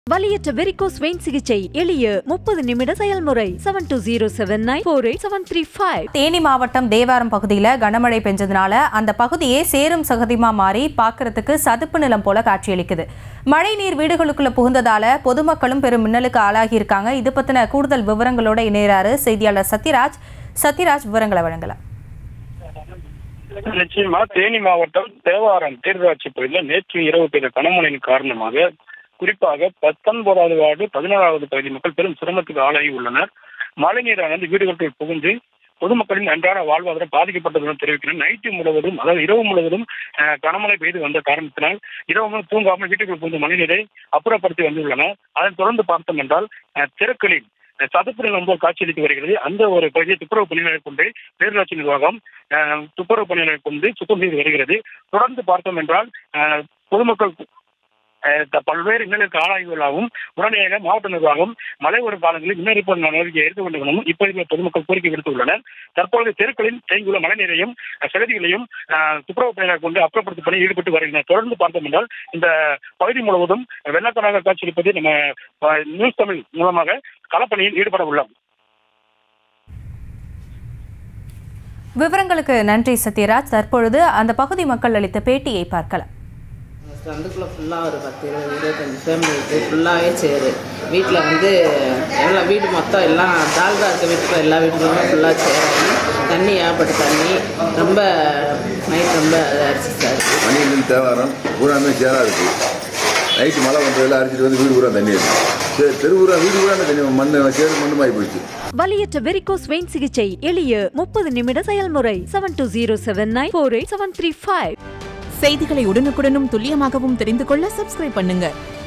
வலியற்ற varicose vein சிகிச்சை எளிய முப்பது நிமிட செயல்முறை seven two zero seven nine four eight seven three five Theni மாவட்டம் தேவாரம் பகுதியில் கனமழை பெஞ்சதுனால அந்த பகுதியே சேரும் சகதிமா மாறி பார்க்கறதுக்கு சதுப்பு நிலம் போல காட்சியளிக்குது மழை நீர் வீடுகளுக்குள்ள புகுந்ததால பொதுமக்களும் பெரும் மின்னலுக்கு ஆளாகி இருக்காங்க இது பத்தின கூடுதல் விவரங்களோட இணையறாரு செய்தியாளர் சத்யராஜ் சத்யராஜ் விவரங்களை வழங்கலாம் நிச்சயமா தேனி மாவட்டம் தேவாரம் தேர்தலாட்சி பகுதியில் நேற்று இரவு பெய்த கனமழையின் காரணமாக குறிப்பாக பத்தொன்பதாவது வார்டு பதினோராவது பகுதி மக்கள் பெரும் சிரமத்துக்கு ஆளாகி உள்ளனர் மழைநீரானது வீடுகளுக்குள் புகுந்து பொதுமக்களின் அன்றாட வாழ்வாதாரம் பாதிக்கப்பட்டதுடன் தெரிவிக்கிறேன் நைட்டு முழுவதும் அதாவது இரவு முழுவதும் அஹ், கனமழை பெய்து வந்த காரணத்தினால் இரவு முழுவதும் தூங்காமல் வீட்டுக்குள் புகுந்து மழைநீரை அப்புறப்படுத்தி வந்துள்ளன அதனைத் தொடர்ந்து பார்த்தோம் என்றால் அஹ், தெருக்களில் அஹ், சதுப்பு நிலம் போல் காட்சியளித்து வருகிறது அந்த ஒரு பகுதியை துப்புரவு பணிகளை கொண்டு பேரூராட்சி நிர்வாகம் அஹ், துப்புரவு பணிகளை கொண்டு சுத்தம் செய்து வருகிறது தொடர்ந்து பார்த்தோம் என்றால் அஹ், பொதுமக்கள் அஹ், த- பல்வேறு இன்னலுக்கு ஆளாகியுள்ளாகவும் உடனடியாக மாவட்ட நிர்வாகம் மழை வரும் காலங்களில் முன்னெடுப்பு நடவடிக்கை எடுக்க வேண்டும் எனவும் இப்பகுதியில் பொதுமக்கள் கோரிக்கை விடுத்துள்ளனர் தற்பொழுது தெருக்களில் தேங்கியுள்ள மழைநீரையும் அஹ், சகதிகளையும் அஹ், துப்புரவு பணிகளை கொண்டு அப்புறப்படுத்தும் பணியில் ஈடுபட்டு வருகின்றனர் தொடர்ந்து பார்த்தோம் என்றால் இந்த பகுதி முழுவதும் வெள்ளக்காராக காட்சியளிப்பது நம்ம அஹ், நியூஸ் தமிழ் மூலமாக களப்பணியில் ஈடுபட உள்ளோம் விவரங்களுக்கு நன்றி சத்யராஜ் தற்பொழுது அந்த பகுதி மக்கள் அளித்த பேட்டியை பார்க்கலாம் சந்துக்குள்ளே ஃபுல்லாக ஒரு பத்து இருபது இருபத்தஞ்சி ஃபேமிலி இருக்குது ஃபுல்லாகவே சேரு வீட்டில் வந்து எல்லாம் வீடு மொத்தம் எல்லாம் தாழ்வா இருக்க வீட்டுக்குள்ள எல்லா வீட்டுக்குள்ளுமே ஃபுல்லாக சேராகி தண்ணி ஏகப்பட்ட தண்ணி ரொம்ப நைட் ரொம்ப அரிசி சார் மணியிலிருந்து தேவாரம் பூராமே சேராக இருக்குது நைட்டு மழை வந்ததில் அரிச்சிட்டு வந்து வீடு பூரா தண்ணி இருக்கு சரி தெரு பூரா வீடு பூரா தண்ணி மண் சேரு மண்ணுமாகி போயிடுச்சு வலியற்ற வெரிகோஸ் வெயின் சிகிச்சை எளிய முப்பது நிமிட செயல்முறை seven two zero seven nine four eight seven three five செய்திகளை உடனுக்குடனும் துல்லியமாகவும் தெரிந்து கொள்ள சப்ஸ்கிரைப் பண்ணுங்க